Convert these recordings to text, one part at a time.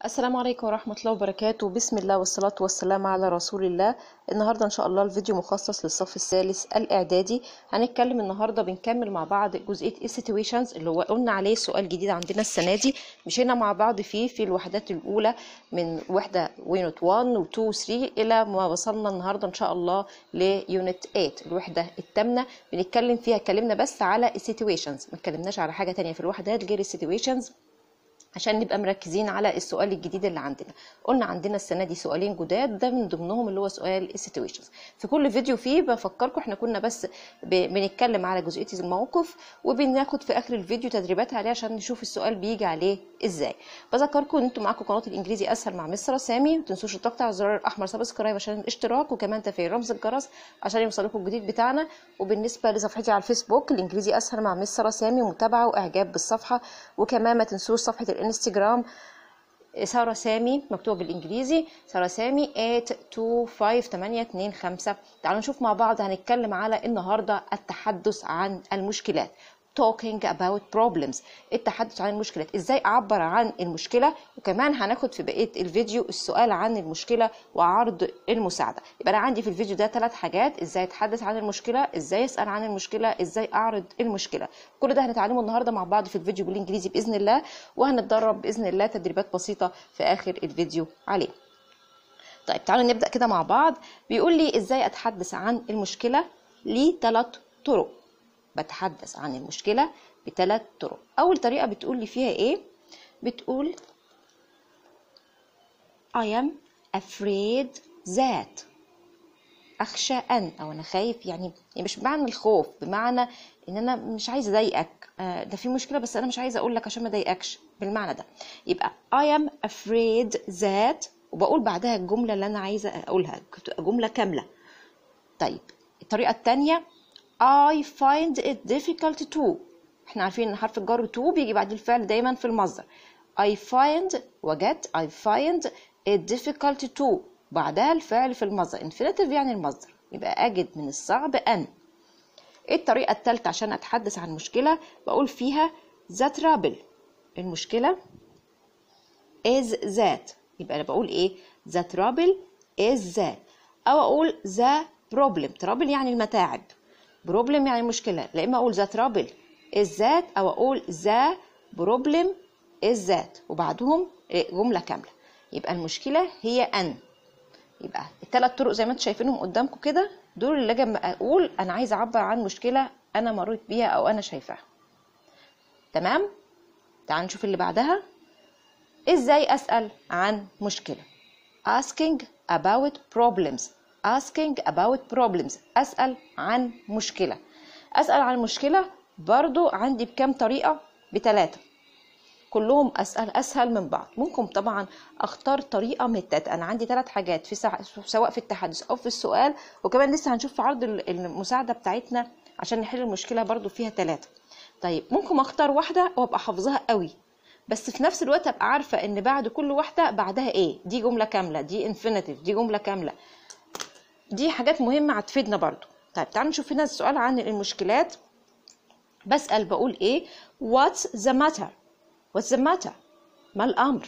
السلام عليكم ورحمة الله وبركاته بسم الله والصلاة والسلام على رسول الله النهاردة إن شاء الله الفيديو مخصص للصف الثالث الإعدادي هنتكلم النهاردة بنكمل مع بعض جزئية situations اللي هو قلنا عليه سؤال جديد عندنا السنة دي مشينا مع بعض فيه في الوحدات الأولى من وحدة يونت 1 و 2 و 3 إلى ما وصلنا النهاردة إن شاء الله ليونت 8 الوحدة الثامنة بنتكلم فيها اتكلمنا بس على situations ما اتكلمناش على حاجة تانية في الوحدات غير situations عشان نبقى مركزين على السؤال الجديد اللي عندنا قلنا عندنا السنه دي سؤالين جداد ده من ضمنهم اللي هو سؤال السيتويشنز في كل فيديو فيه بفكركم احنا كنا بس بنتكلم على جزئيه الموقف وبناخد في اخر الفيديو تدريبات عليه عشان نشوف السؤال بيجي عليه ازاي بذكركم ان انتم معاكم قناه الانجليزي اسهل مع مستر سامي ما تنسوش الضغط على الزرار الاحمر سبسكرايب عشان الاشتراك وكمان تفعيل رمز الجرس عشان يوصلكم الجديد بتاعنا وبالنسبه لصفحتي على الفيسبوك الانجليزي اسهل مع مستر سامي متابعه واعجاب بالصفحه وكمان ما تنسوش صفحه الانستجرام سارة سامي مكتوب بالانجليزي سارة سامي 825825 تعالوا نشوف مع بعض هنتكلم على النهارده التحدث عن المشكلات talking about problems التحدث عن المشكلات ازاي اعبر عن المشكله وكمان هناخد في بقيه الفيديو السؤال عن المشكله وعرض المساعده يبقى انا عندي في الفيديو ده ثلاث حاجات ازاي اتحدث عن المشكله ازاي اسال عن المشكله ازاي اعرض المشكله كل ده هنتعلمه النهارده مع بعض في الفيديو بالانجليزي باذن الله وهنتدرب باذن الله تدريبات بسيطه في اخر الفيديو عليه طيب تعالوا نبدا كده مع بعض بيقول لي ازاي اتحدث عن المشكله ليه ثلاث طرق بتحدث عن المشكلة بثلاث طرق أول طريقة بتقول لي فيها إيه بتقول I am afraid that أخشى أن أو أنا خايف يعني, يعني مش بمعنى الخوف بمعنى إن أنا مش عايزة أضايقك آه ده في مشكلة بس أنا مش عايزة أقول لك عشان ما أضايقكش بالمعنى ده يبقى I am afraid that وبقول بعدها الجملة اللي أنا عايزة أقولها تبقى جملة كاملة طيب الطريقة التانية I find it difficult to احنا عارفين ان حرف الجر to بيجي بعد الفعل دايما في المصدر I find وجدت I find it difficult to بعدها الفعل في المصدر infinitive يعني المصدر يبقى أجد من الصعب أن الطريقة الثالثة عشان أتحدث عن مشكلة بقول فيها the trouble المشكلة is that يبقى أنا بقول إيه the trouble is that أو أقول the problem trouble يعني المتاعب بروبلم يعني مشكلة لا إما أقول ذا ترابل is that أو أقول ذا بروبلم is that وبعدهم جملة كاملة يبقى المشكلة هي أن يبقى الثلاث طرق زي ما انتم شايفينهم قدامكم كده دول اللي اجي اقول انا عايزه اعبر عن مشكله انا مريت بيها او انا شايفاها تمام تعال نشوف اللي بعدها ازاي اسال عن مشكله asking about problems asking about problems أسأل عن مشكلة أسأل عن مشكلة برضو عندي بكم طريقة بتلاتة كلهم أسأل أسهل من بعض ممكن طبعا أختار طريقة من التلاتة أنا عندي ثلاث حاجات في سع... سواء في التحدث أو في السؤال وكمان لسه هنشوف في عرض المساعدة بتاعتنا عشان نحل المشكلة برضو فيها ثلاثة طيب ممكن أختار واحدة وأبقى حافظاها قوي بس في نفس الوقت أبقى عارفة إن بعد كل واحدة بعدها إيه دي جملة كاملة دي انفينيتيف دي جملة كاملة دي حاجات مهمة هتفيدنا برضو طيب تعالوا نشوف هنا السؤال عن المشكلات بسأل بقول ايه what's the matter what's the matter ما الأمر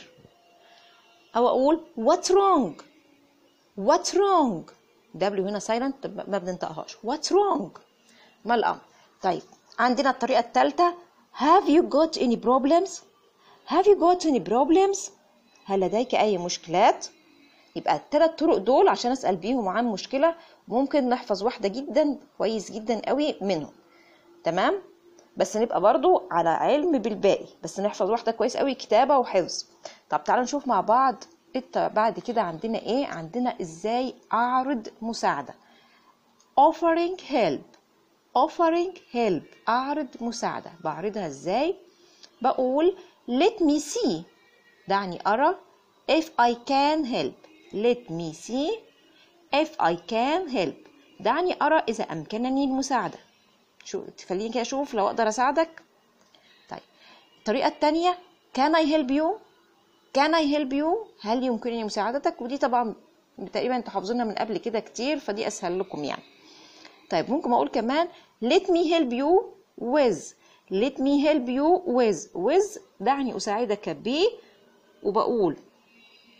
أو أقول what's wrong what's wrong W هنا silent ما بننطقهاش what's wrong ما الأمر طيب عندنا الطريقة الثالثة have you got any problems have you got any problems هل لديك أي مشكلات يبقى الثلاث طرق دول عشان اسال بيهم عن مشكله ممكن نحفظ واحده جدا كويس جدا قوي منهم تمام بس نبقى برضو على علم بالباقي بس نحفظ واحده كويس قوي كتابه وحفظ طب تعالوا نشوف مع بعض بعد كده عندنا ايه عندنا ازاي اعرض مساعده offering help offering help اعرض مساعده بعرضها ازاي بقول let me see دعني ارى if I can help let me see if I can help دعني أرى إذا أمكنني المساعدة شو تخليني كده أشوف لو أقدر أساعدك طيب الطريقة التانية can I help you can I help you هل يمكنني مساعدتك ودي طبعا تقريبا انتوا حافظينها من قبل كده كتير فدي أسهل لكم يعني طيب ممكن أقول كمان let me help you with let me help you with with دعني أساعدك ب وبقول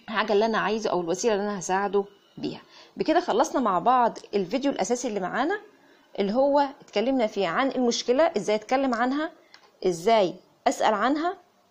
الحاجه اللي انا عايزه او الوسيله اللي انا هساعده بيها بكده خلصنا مع بعض الفيديو الاساسي اللي معانا اللي هو اتكلمنا فيه عن المشكله ازاي اتكلم عنها ازاي اسال عنها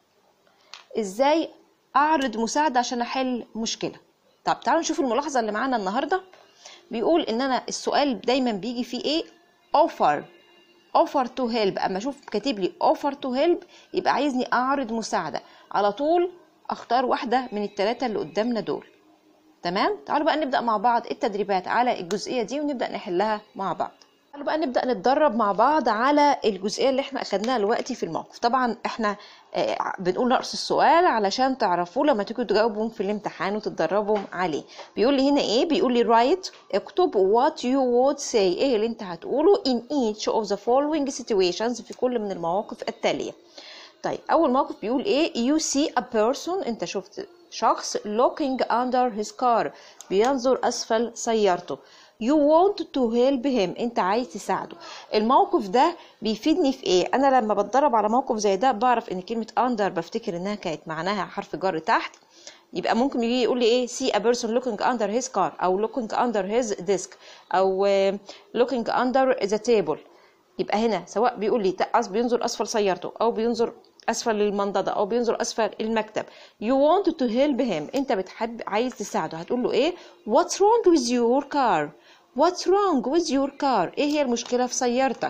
ازاي اعرض مساعده عشان احل مشكله طب تعالوا نشوف الملاحظه اللي معانا النهارده بيقول ان انا السؤال دايما بيجي فيه ايه offer offer to help اما اشوف كاتب لي offer to help يبقى عايزني اعرض مساعده على طول اختار واحده من الثلاثه اللي قدامنا دول تمام تعالوا بقى نبدا مع بعض التدريبات على الجزئيه دي ونبدا نحلها مع بعض تعالوا بقى نبدا نتدرب مع بعض على الجزئيه اللي احنا اخدناها دلوقتي في الموقف طبعا احنا آه، بنقول رأس السؤال علشان تعرفوه لما تيجوا تجاوبوا في الامتحان وتتدربوا عليه بيقول لي هنا ايه بيقول لي write اكتب what you would say ايه اللي انت هتقوله in each of the following situations في كل من المواقف التاليه طيب اول موقف بيقول ايه you see a person انت شفت شخص looking under his car بينظر اسفل سيارته you want to help him انت عايز تساعده الموقف ده بيفيدني في ايه انا لما بتدرب على موقف زي ده بعرف ان كلمه under بفتكر انها كانت معناها حرف جر تحت يبقى ممكن يجي يقول لي ايه see a person looking under his car او looking under his desk او آه، looking under the table يبقى هنا سواء بيقول لي تقص بينظر اسفل سيارته او بينظر اسفل المنضده او بينظر اسفل المكتب you want to help him انت بتحب عايز تساعده هتقول له ايه what's wrong with your car what's wrong with your car ايه هي المشكله في سيارتك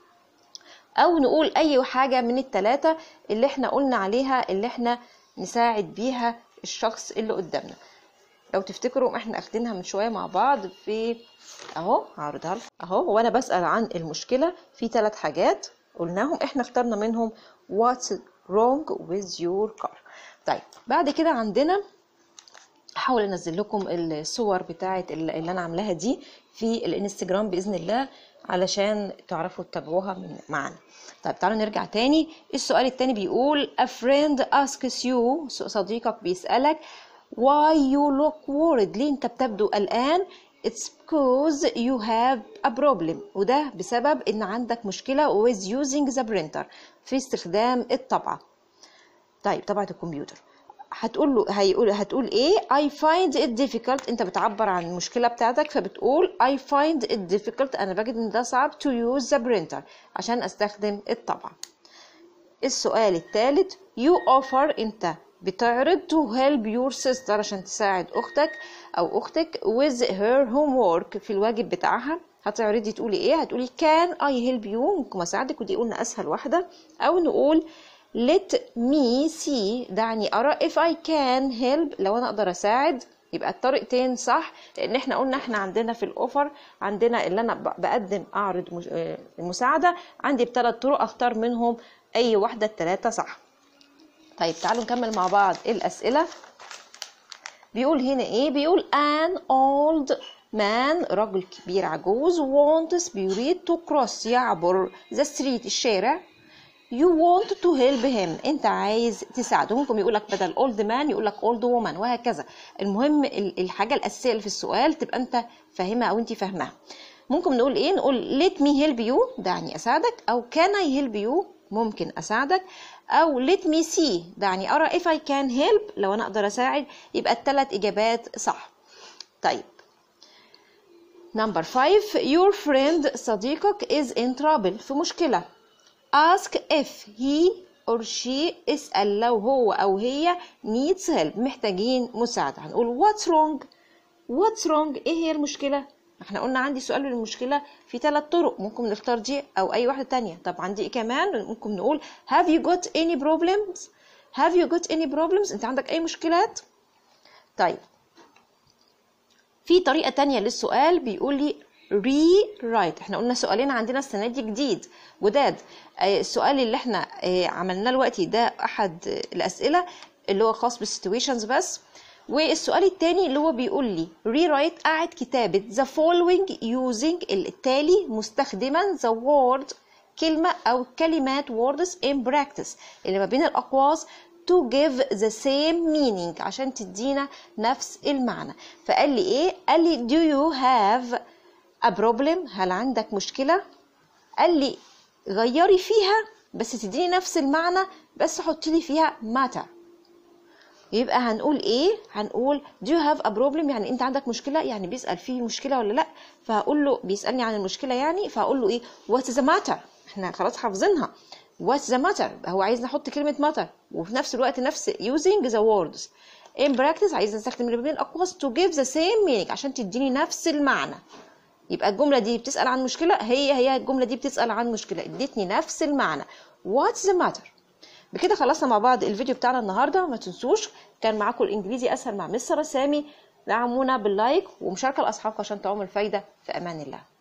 او نقول اي حاجه من الثلاثه اللي احنا قلنا عليها اللي احنا نساعد بيها الشخص اللي قدامنا لو تفتكروا احنا اخدينها من شويه مع بعض في اهو هعرضها لكم اهو وانا بسال عن المشكله في ثلاث حاجات قلناهم احنا اخترنا منهم what's wrong with your car طيب بعد كده عندنا هحاول انزل لكم الصور بتاعه اللي انا عاملاها دي في الانستجرام باذن الله علشان تعرفوا تتابعوها من معانا طيب تعالوا نرجع تاني السؤال التاني بيقول a friend asks you صديقك بيسألك why you look worried ليه انت بتبدو قلقان it's because you have a problem وده بسبب ان عندك مشكلة with using the printer في استخدام الطبعة طيب طبعة الكمبيوتر هتقول له هيقول هتقول ايه I find it difficult انت بتعبر عن المشكله بتاعتك فبتقول I find it difficult انا بجد ان ده صعب to use the printer عشان استخدم الطبعه السؤال الثالث you offer انت بتعرض to help your sister عشان تساعد اختك او اختك with her homework في الواجب بتاعها هتعرضي تقولي ايه هتقولي can I help you ممكن اساعدك ودي قلنا اسهل واحده او نقول let me see دعني أرى if I can help لو أنا أقدر أساعد يبقى الطريقتين صح لأن احنا قلنا احنا عندنا في الأوفر عندنا اللي أنا بقدم أعرض مش- آه، المساعدة عندي بثلاث طرق أختار منهم أي واحدة التلاتة صح طيب تعالوا نكمل مع بعض الأسئلة بيقول هنا ايه بيقول an old man رجل كبير عجوز wants بيريد to cross يعبر the street الشارع you want to help him انت عايز تساعده ممكن يقول لك بدل old man يقول لك old woman وهكذا المهم ال- الحاجه الاساسيه اللي في السؤال تبقى انت فاهمها او انت فاهماها ممكن نقول ايه نقول let me help you دعني اساعدك او can I help you ممكن اساعدك او let me see دعني ارى if I can help لو انا اقدر اساعد يبقى الثلاث اجابات صح طيب Number five, your friend صديقك is in trouble في مشكلة. Ask if he or she اسأل لو هو أو هي needs help محتاجين مساعدة. هنقول what's wrong؟ what's wrong؟ إيه هي المشكلة؟ احنا قلنا عندي سؤال للمشكلة في ثلاث طرق ممكن نختار دي أو أي واحدة تانية. طب عندي إيه كمان؟ ممكن نقول have you got any problems؟ have you got any problems؟ أنت عندك أي مشكلات؟ طيب في طريقة تانية للسؤال بيقول لي rewrite احنا قلنا سؤالين عندنا السنة دي جديد جداد آه، السؤال اللي احنا آه، عملناه دلوقتي ده أحد آه، الأسئلة اللي هو خاص بالسيتويشنز بس والسؤال التاني اللي هو بيقول لي rewrite أعد كتابة the following using التالي مستخدما the word كلمة أو كلمات words in practice اللي ما بين الأقواس to give the same meaning عشان تدينا نفس المعنى فقال لي ايه قال لي do you have a problem هل عندك مشكلة قال لي غيري فيها بس تديني نفس المعنى بس حطي لي فيها matter يبقى هنقول ايه هنقول do you have a problem يعني انت عندك مشكله يعني بيسال فيه مشكله ولا لا فهقول له بيسالني عن المشكله يعني فهقول له ايه what's the matter احنا خلاص حافظينها what's the matter هو عايز نحط كلمه matter وفي نفس الوقت نفس using the words in practice عايز نستخدم الاثنين الاقواس to give the same meaning عشان تديني نفس المعنى يبقى الجمله دي بتسال عن مشكله هي هي الجمله دي بتسال عن مشكله ادتني نفس المعنى what's the matter بكده خلصنا مع بعض الفيديو بتاعنا النهارده ما تنسوش كان معاكم الانجليزي اسهل مع مستر سامي دعمونا باللايك ومشاركه لاصحابكم عشان تعمل فايده في امان الله